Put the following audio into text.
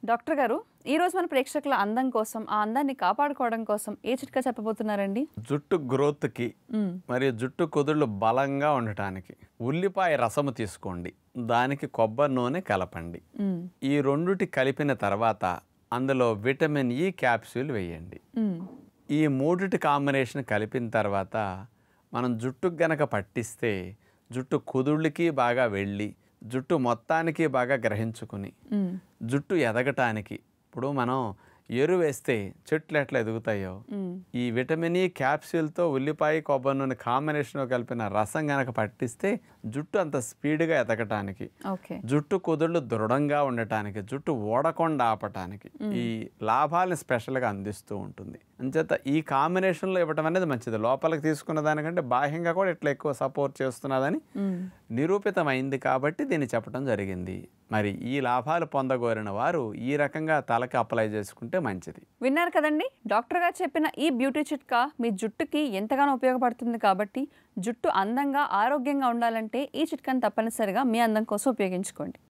Doctor గారు ఈ రోజు మన ప్రేక్షకుల అందం కోసం ఆ అందాన్ని కాపాడుకోవడం కోసం ఏ చిట్కా చెప్పబోతున్నారండి జుట్టు గ్రోత్కి మ్మ్. మరియు జుట్టు కుదుళ్ళు బలంగా ఉండటానికి ఉల్లిపాయ రసము తీసుకోండి దానికి కొబ్బరి నూనె కలపండి మ్మ్. ఈ రెండుటి కలిపిన తర్వాత అందులో విటమిన్ ఈ క్యాప్సూల్ వేయండి మ్మ్. ఈ మూడిటి కాంబినేషన్ కలిపిన తర్వాత మనం జుట్టుకు గనక పట్టిస్తే జుట్టు కుదుళ్ళకి బాగా వెళ్ళి జుట్టు మొత్తానికి బాగా గ్రహించుకుని మ్మ్. జుట్టు ఎదగటానికి ఇప్పుడు మనం ఎరువు వేస్తే చెట్లు ఎట్లా ఎదుగుతాయో మ్మ్. ఈ విటమిన్ ఈ క్యాప్సూల్తో ఉల్లిపాయ కొబ్బరి నూనె కాంబినేషన్లో కలిపిన రసం గనక పట్టిస్తే జుట్టు అంత స్పీడ్గా ఎదగటానికి ఓకే జుట్టు కుదుళ్ళు దృఢంగా ఉండటానికి జుట్టు ఓడకుండా ఆపటానికి ఈ లాభాలను స్పెషల్గా అందిస్తూ ఉంటుంది అంచేత ఈ కాంబినేషన్లో ఇవ్వటం అనేది మంచిది లోపలికి తీసుకున్న దానికంటే బాహ్యంగా కూడా ఇట్లా ఎక్కువ సపోర్ట్ చేస్తున్నదని మ్మ్. నిరూపితమైంది కాబట్టి దీన్ని చెప్పడం జరిగింది మరి ఈ లాభాలు పొందగోరిన వారు ఈ రకంగా తలకి అప్లై చేసుకుంటే మంచిది విన్నారు కదండి డాక్టర్ గారు చెప్పిన ఈ బ్యూటీ చిట్కా మీ జుట్టుకి ఎంతగానో ఉపయోగపడుతుంది కాబట్టి జుట్టు అందంగా ఆరోగ్యంగా ఉండాలంటే ఈ చిట్కాని తప్పనిసరిగా మీ అందం కోసం ఉపయోగించుకోండి